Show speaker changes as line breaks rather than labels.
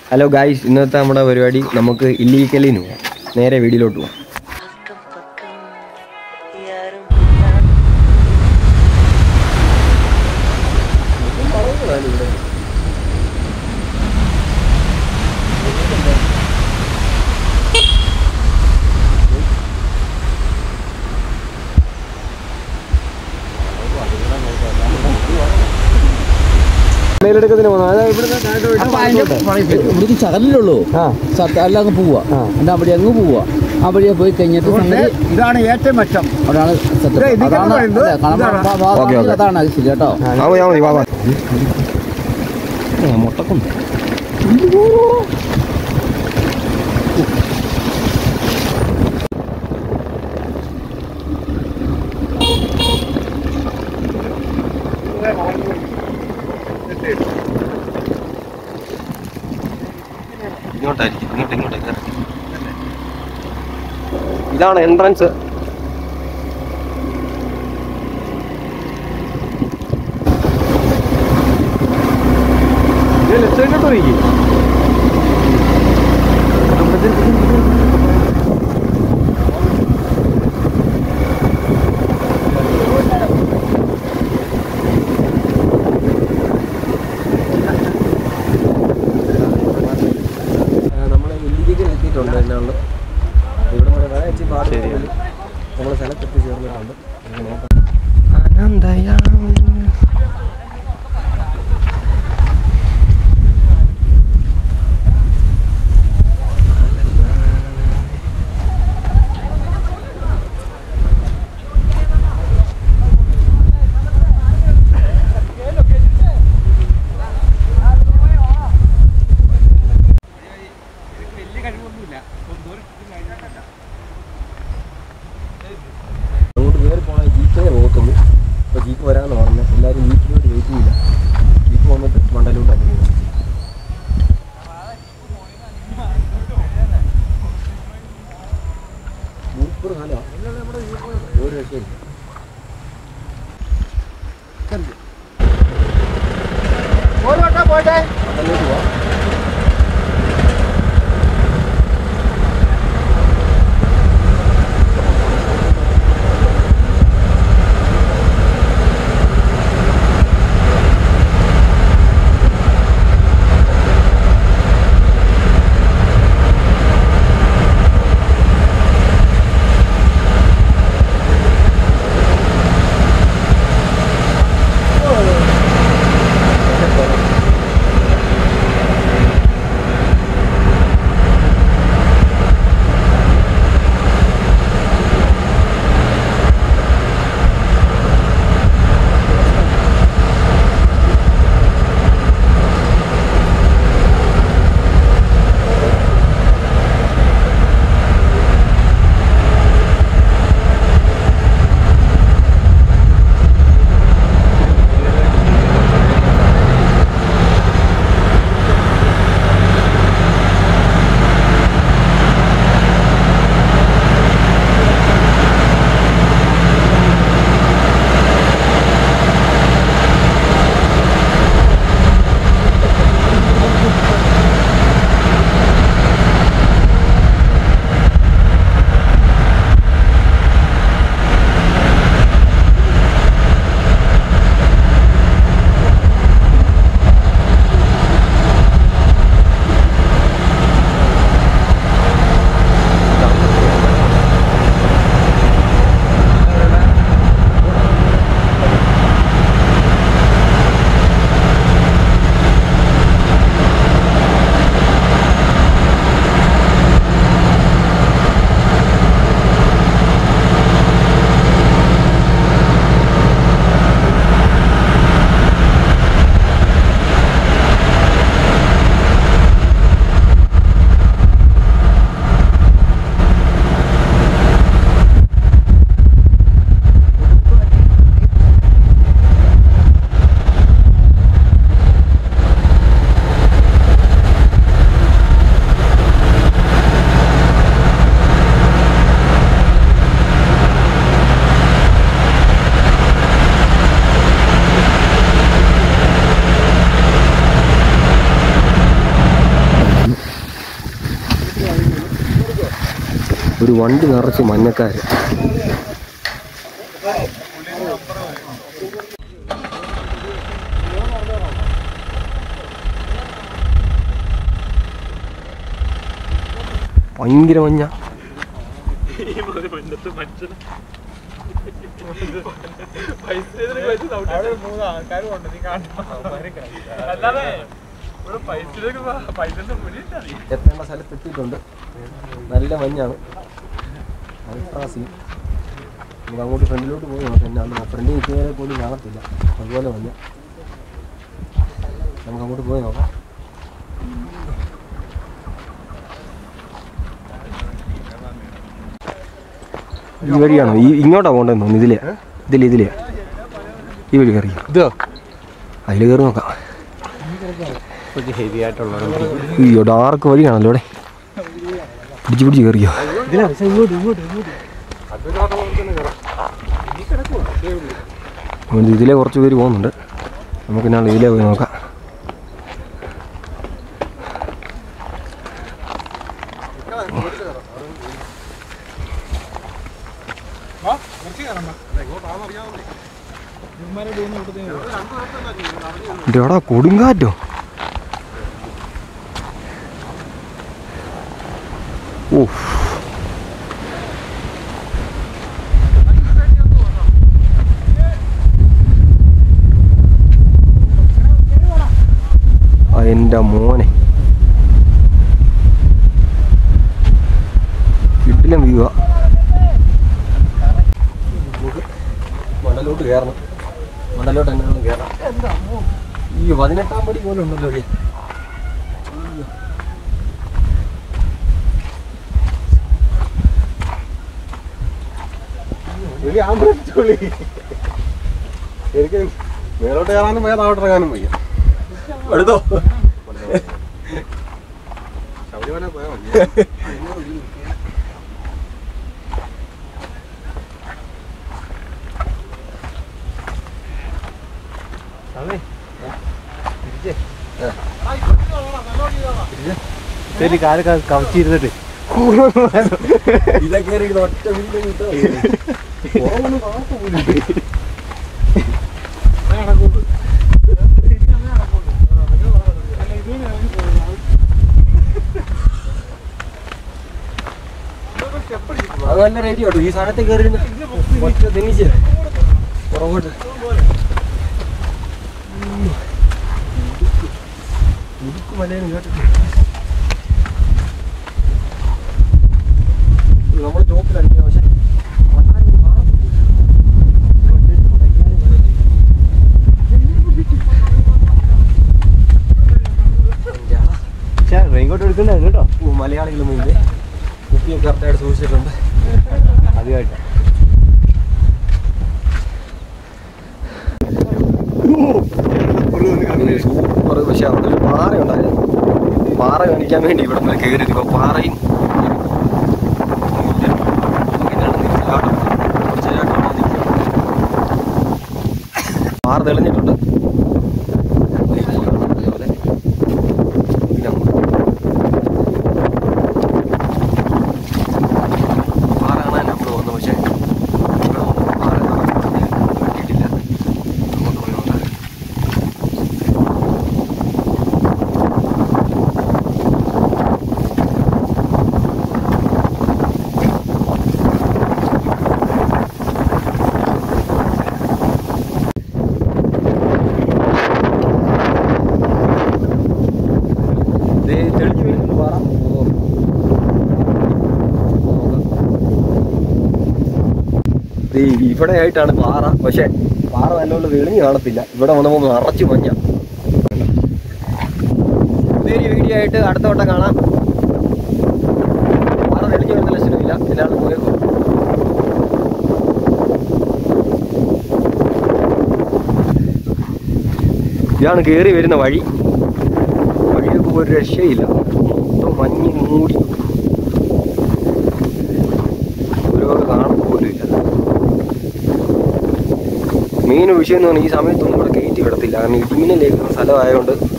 Hello guys ഇന്നത്തെ നമ്മുടെ പരിപാടി നമുക്ക് ഇല്ലീഗലിന് പോവാം നേരെ വീടിലോട്ട് പോവാം
ഇവിടേക്ക് ചകലിലുള്ളൂ സത്യം അല്ല അങ്ങ് പോവാ എന്നിട്ട് അവിടെ അങ്ങ് പോവാ അവിടെ പോയി കഴിഞ്ഞിട്ട് സംഗതി
ഇതാണ് ഏറ്റവും മെച്ചം
അവിടെയാണ് സത്യം
ഇത് ഇതിങ്ങനെ
അതാണ്
പറയുന്നത്
അല്ല, കാരണം
ഇതാണ്.
വാ- വാ-
ഓക്കേ, ഓക്കേ.
അതാണ് അത് ശരി കേട്ടോ
ആ മതി ആ മതി വാ വാ
മുട്ടക്കും
ഇങ്ങോട്ടായിരിക്കും ഇങ്ങോട്ട് ഇങ്ങോട്ടേക്ക് ഇതാണ് എൻട്രൻസ് നമ്മൾ ഇല്ലിഗൽ എത്തിയിട്ടുണ്ട് എന്നാണ് ഇവിടെ വരെ വരെ എത്തി പാടുന്നത് നമ്മൾ സ്ഥലത്ത് എത്തിച്ചേർന്നിട്ടുണ്ട് അങ്ങോട്ട് കയറി പോകണം ജീപ്പിനെ നോക്കുന്നു അപ്പോൾ ജീപ്പ് വരാൻ ഒരു വണ്ടി നിറച്ച് മഞ്ഞക്കാർ ഭയങ്കര മഞ്ഞ എത്തേണ്ട സ്ഥലത്ത് എത്തിയിട്ടുണ്ട് നല്ല മഞ്ഞാണ് അൾട്രാസി നമുക്ക് അങ്ങോട്ട് ഫ്രണ്ടിലോട്ട് പോയി നോക്കാം പിന്നെ അന്ന് ഫ്രണ്ടിൽ നിൽക്കുന്നവരെ പോലും കാണത്തില്ല അതുപോലെ മഞ്ഞ നമുക്ക് അങ്ങോട്ട് പോയി നോക്കാം ഈ വഴിയാണോ ഈ ഇങ്ങോട്ടാ പോകേണ്ടതെന്ന് തോന്നുന്നു ഇതിലെ ഇതിലെ ഇതിലെ ഈ വഴി കയറി
ഇതോ
അതിൽ കയറി നോക്കാം
കുറച്ച് ഹെവി ആയിട്ടുള്ള
അയ്യോ ഡാർക്ക് വഴിയാണല്ലോ ഇവിടെ പിടിച്ച് പിടിച്ച് കയറിയോ അതുകൊണ്ട് ഇതിലെ കുറച്ച് പേര് പോകുന്നുണ്ട് നമുക്ക് നാളെ ഇതിലേ പോയി നോക്കാം എടാ കൊടുങ്കാറ്റോ ഓ ആ എൻ്റെ മോനെ കിട്ടിലും വ്യൂവ മണ്ടലോട്ട് കയറണം മണ്ടലോട്ട് തന്നെ കയറണം ഈ പതിനെട്ടാം പടി പോലെ ഉണ്ടല്ലോ ഇവിടെ.
എനിക്ക് ആംബുലൻസ് വിളി എനിക്ക് മേലോട്ട് കയറാനും വയ്യ താഴോട്ട് ഇറങ്ങാനും വയ്യ
എടുത്തോ
ശബരിമല പോയാൽ മതി ശരി കാല് കവച്ചിരുന്നിട്ട്
ഇതൊക്കെ കയറി ഒറ്റ വീട്ടിൽ കിട്ടോ അത് നല്ല റേറ്റ് കേട്ടോ ഈ സാധനത്തിൽ കയറി ഒറ്റ തെന്നിച്ച് പുറകോട്ട് മുതുക്ക് മലയാണ് കേട്ടിട്ട് നമ്മൾ ചോപ്പിലടിക്കുക പക്ഷെ മണ്ണാടി കാണത്തില്ല.
റെയിൻകോട്ട് എടുക്കണ്ടായിരുന്നു കേട്ടോ
ഓ, മലയാളികൾ മുന്നിൽ കുപ്പിയൊക്കെ കറക്റ്റായിട്ട് സൂക്ഷിച്ചിട്ടുണ്ട്
ആദ്യമായിട്ട്
സൂപ്പർ പക്ഷെ അവിടെ ഒരു പാറ ഉണ്ടായിരുന്നു പാറ കാണിക്കാൻ വേണ്ടി ഇവിടെ നിന്ന് കയറി ഇപ്പൊ പാറയും ഇല്ല. നമുക്കിതിനകത്ത് തിരിച്ച് ചാട്ടം. കുറച്ച് ചാട്ടം മതി. പാറ തെളിഞ്ഞിട്ടുണ്ട് ഇപ്പൊ കാണാം അതേപോലെ. ഇതിനങ്ങോട്ട്. പാറ കാണാൻ നമ്മൾ വന്നു പക്ഷേ ഇവിടെ വന്നപ്പോൾ പാറ കാണാൻ കിട്ടിയിട്ടില്ല അങ്ങോട്ട് പോയി നോക്കാം ദേ തെളിഞ്ഞു വീഴുന്നുണ്ട് പാറ ഓ. നോക്കാം. ദേ ഇവിടെ ആയിട്ടാണ് പാറ പക്ഷെ പാറ നല്ലോണം തെളിഞ്ഞു കാണത്തില്ല ഇവിടെ വന്നപ്പോൾ നിറച്ചു മഞ്ഞ പുതിയൊരു വീഡിയോ ആയിട്ട് അടുത്ത വട്ടം കാണാം പാറ തെളിഞ്ഞു വരുന്ന ലക്ഷണമില്ല എല്ലാവരും പോയേക്കോ ഇതാണ് കയറി വരുന്ന വഴി വഴിയൊക്കെ ഒരു രക്ഷയില്ല മൊത്തം മഞ്ഞ് മൂടി ഓരോ കാണാൻ പോലും ഇല്ല മെയിൻ വിഷയം എന്ന് പറഞ്ഞാൽ ഈ സമയത്തൊന്നും ഇവിടെ കയറ്റി വിടത്തില്ല കാരണം ഇടിമിന്നലേക്കുന്ന സ്ഥലമായതുകൊണ്ട്